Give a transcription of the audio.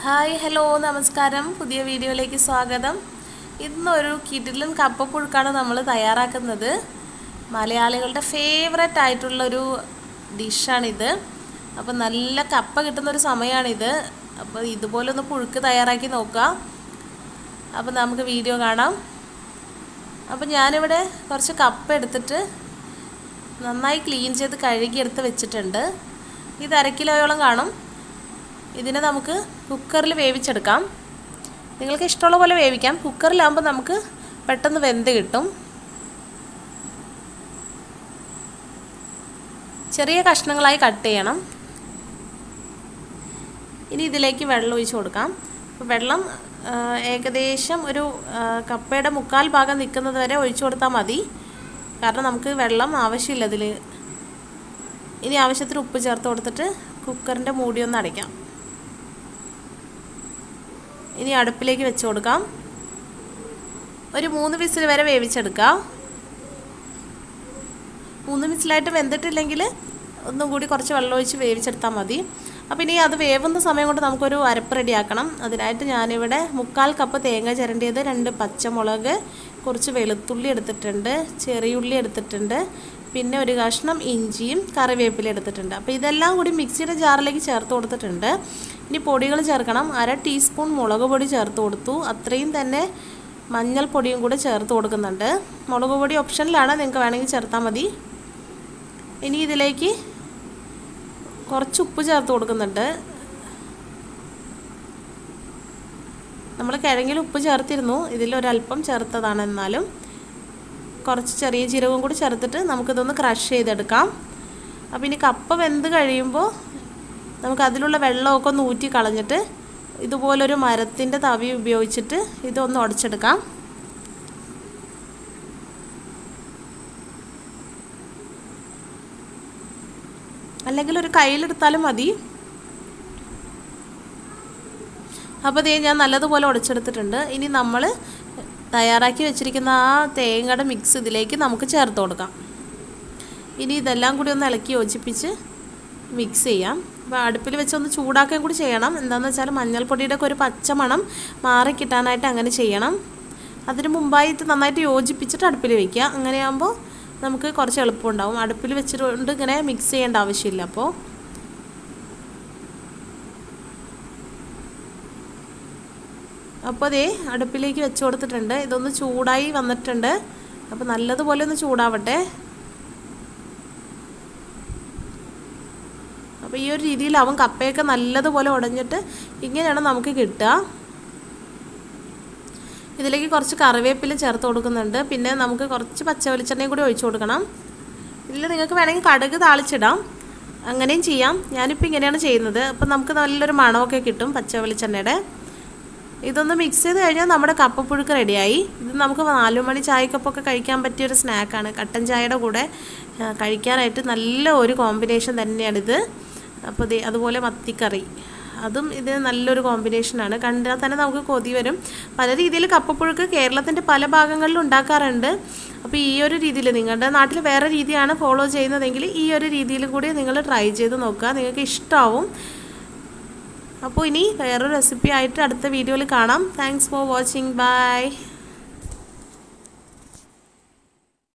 hi hello നമസ്കാരം പുതിയ വീഡിയോയിലേക്ക് സ്വാഗതം ഇന്നൊരു കിടിലൻ കപ്പപ്പുഴുക്കാണ് നമ്മൾ തയ്യാറാക്കുന്നത് മലയാളികളുടെ ഫേവററ്റ് ആയിട്ടുള്ളൊരു ഡിഷാണിത് അപ്പോൾ നല്ല കപ്പ കിട്ടുന്നൊരു സമയമാണിത് അപ്പോൾ ഇതുപോലെ ഒന്ന് പുഴുക്ക് തയ്യാറാക്കി നോക്കുക അപ്പോൾ നമുക്ക് വീഡിയോ കാണാം അപ്പോൾ ഞാനിവിടെ കുറച്ച് കപ്പ എടുത്തിട്ട് നന്നായി ക്ലീൻ ചെയ്ത് കഴുകിയെടുത്ത് വെച്ചിട്ടുണ്ട് ഇത് അര കിലോയോളം കാണും ഇതിനെ നമുക്ക് കുക്കറിൽ വേവിച്ചെടുക്കാം നിങ്ങൾക്ക് ഇഷ്ടമുള്ള പോലെ വേവിക്കാം കുക്കറിലാകുമ്പോൾ നമുക്ക് പെട്ടെന്ന് വെന്ത് കിട്ടും ചെറിയ കഷ്ണങ്ങളായി കട്ട് ചെയ്യണം ഇനി ഇതിലേക്ക് വെള്ളം ഒഴിച്ച് കൊടുക്കാം അപ്പോൾ വെള്ളം ഏകദേശം ഒരു കപ്പയുടെ മുക്കാൽ ഭാഗം നിൽക്കുന്നത് വരെ ഒഴിച്ചു കൊടുത്താൽ മതി കാരണം നമുക്ക് വെള്ളം ആവശ്യമില്ല ഇതിൽ ഇനി ആവശ്യത്തിന് ഉപ്പ് ചേർത്ത് കൊടുത്തിട്ട് കുക്കറിൻ്റെ മൂടി ഒന്ന് അടയ്ക്കാം ഇനി അടുപ്പിലേക്ക് വെച്ച് കൊടുക്കാം ഒരു മൂന്ന് വിസിൽ വരെ വേവിച്ചെടുക്കാം മൂന്ന് വിസിലായിട്ട് വെന്തിട്ടില്ലെങ്കിൽ ഒന്നും കൂടി കുറച്ച് വെള്ളം ഒഴിച്ച് വേവിച്ചെടുത്താൽ മതി അപ്പോൾ ഇനി അത് വേവുന്ന സമയം കൊണ്ട് നമുക്കൊരു അരപ്പ് റെഡിയാക്കണം അതിനായിട്ട് ഞാനിവിടെ മുക്കാൽ കപ്പ് തേങ്ങ ചിരണ്ടിയത് രണ്ട് പച്ചമുളക് കുറച്ച് വെളുത്തുള്ളി എടുത്തിട്ടുണ്ട് ചെറിയുള്ളി എടുത്തിട്ടുണ്ട് പിന്നെ ഒരു കഷ്ണം ഇഞ്ചിയും കറിവേപ്പില എടുത്തിട്ടുണ്ട് അപ്പോൾ ഇതെല്ലാം കൂടി മിക്സിയുടെ ജാറിലേക്ക് ചേർത്ത് കൊടുത്തിട്ടുണ്ട് ഇനി പൊടികൾ ചേർക്കണം അര ടീസ്പൂൺ മുളക് പൊടി ചേർത്ത് കൊടുത്തു അത്രയും തന്നെ മഞ്ഞൾപ്പൊടിയും കൂടി ചേർത്ത് കൊടുക്കുന്നുണ്ട് മുളക് പൊടി ഓപ്ഷനിലാണ് നിങ്ങൾക്ക് വേണമെങ്കിൽ ചേർത്താൽ മതി ഇനി ഇതിലേക്ക് കുറച്ച് ഉപ്പ് ചേർത്ത് കൊടുക്കുന്നുണ്ട് നമ്മൾ കിഴങ്ങിൽ ഉപ്പ് ചേർത്തിരുന്നു ഇതിലൊരല്പം ചേർത്തതാണ് എന്നാലും കുറച്ച് ചെറിയ ജീരകവും കൂടി ചേർത്തിട്ട് നമുക്കിതൊന്ന് ക്രഷ് ചെയ്തെടുക്കാം അപ്പോൾ ഇനി കപ്പ വെന്ത് കഴിയുമ്പോൾ നമുക്ക് അതിലുള്ള വെള്ളമൊക്കെ ഒന്ന് ഊറ്റി കളഞ്ഞിട്ട് ഇതുപോലൊരു മരത്തിൻ്റെ തവി ഉപയോഗിച്ചിട്ട് ഇതൊന്ന് ഉടച്ചെടുക്കാം അല്ലെങ്കിൽ ഒരു കയ്യിലെടുത്താലും മതി അപ്പോൾ ദേ ഞാൻ നല്ലതുപോലെ ഉടച്ചെടുത്തിട്ടുണ്ട് ഇനി നമ്മൾ തയ്യാറാക്കി വെച്ചിരിക്കുന്ന ആ തേങ്ങയുടെ മിക്സ് ഇതിലേക്ക് നമുക്ക് ചേർത്ത് കൊടുക്കാം ഇനി ഇതെല്ലാം കൂടി ഒന്ന് ഇളക്കി യോജിപ്പിച്ച് മിക്സ് ചെയ്യാം അപ്പോൾ അടുപ്പിൽ വെച്ചൊന്ന് ചൂടാക്കുകയും കൂടി ചെയ്യണം എന്താണെന്ന് വെച്ചാൽ മഞ്ഞൾപ്പൊടിയുടെ ഒക്കെ ഒരു പച്ച മണം മാറി കിട്ടാനായിട്ട് അങ്ങനെ ചെയ്യണം അതിന് മുമ്പായി ഇത് നന്നായിട്ട് യോജിപ്പിച്ചിട്ട് അടുപ്പിൽ വയ്ക്കുക അങ്ങനെയാകുമ്പോൾ നമുക്ക് കുറച്ച് എളുപ്പമുണ്ടാവും അടുപ്പിൽ വെച്ചിട്ടുണ്ട് ഇങ്ങനെ മിക്സ് ചെയ്യേണ്ട ആവശ്യമില്ല അപ്പോൾ അപ്പോൾ അതേ അടുപ്പിലേക്ക് വെച്ച് കൊടുത്തിട്ടുണ്ട് ഇതൊന്ന് ചൂടായി വന്നിട്ടുണ്ട് അപ്പോൾ നല്ലതുപോലെ ഒന്ന് ചൂടാവട്ടെ അപ്പോൾ ഈ ഒരു രീതിയിലാവും കപ്പയൊക്കെ നല്ലതുപോലെ ഉടഞ്ഞിട്ട് ഇങ്ങനെയാണ് നമുക്ക് കിട്ടുക ഇതിലേക്ക് കുറച്ച് കറിവേപ്പില ചേർത്ത് കൊടുക്കുന്നുണ്ട് പിന്നെ നമുക്ക് കുറച്ച് പച്ച വെളിച്ചെണ്ണയും കൂടി ഒഴിച്ചു കൊടുക്കണം ഇതിൽ നിങ്ങൾക്ക് വേണമെങ്കിൽ കടുക് താളിച്ചിടാം അങ്ങനെയും ചെയ്യാം ഞാനിപ്പോൾ ഇങ്ങനെയാണ് ചെയ്യുന്നത് അപ്പം നമുക്ക് നല്ലൊരു മണമൊക്കെ കിട്ടും പച്ച വെളിച്ചെണ്ണയുടെ ഇതൊന്ന് മിക്സ് ചെയ്ത് കഴിഞ്ഞാൽ നമ്മുടെ കപ്പപ്പുഴുക്ക് റെഡിയായി ഇത് നമുക്ക് നാലു മണി ചായക്കപ്പൊക്കെ കഴിക്കാൻ പറ്റിയൊരു സ്നാക്കാണ് കട്ടൻ ചായയുടെ കൂടെ കഴിക്കാനായിട്ട് നല്ല ഒരു കോമ്പിനേഷൻ തന്നെയാണിത് അപ്പോൾ അതുപോലെ മത്തിക്കറി അതും ഇത് നല്ലൊരു കോമ്പിനേഷനാണ് കണ്ടാൽ തന്നെ നമുക്ക് കൊതി വരും പല രീതിയിൽ കപ്പപ്പുഴുക്ക് കേരളത്തിൻ്റെ പല ഭാഗങ്ങളിലും ഉണ്ടാക്കാറുണ്ട് അപ്പോൾ ഈ ഒരു രീതിയിൽ നിങ്ങളുടെ നാട്ടിൽ വേറെ രീതിയാണ് ഫോളോ ചെയ്യുന്നതെങ്കിൽ ഈ ഒരു രീതിയിൽ കൂടി നിങ്ങൾ ട്രൈ ചെയ്ത് നോക്കുക നിങ്ങൾക്ക് ഇഷ്ടമാവും അപ്പോൾ ഇനി വേറൊരു റെസിപ്പി ആയിട്ട് അടുത്ത വീഡിയോയിൽ കാണാം താങ്ക്സ് ഫോർ വാച്ചിങ് ബൈ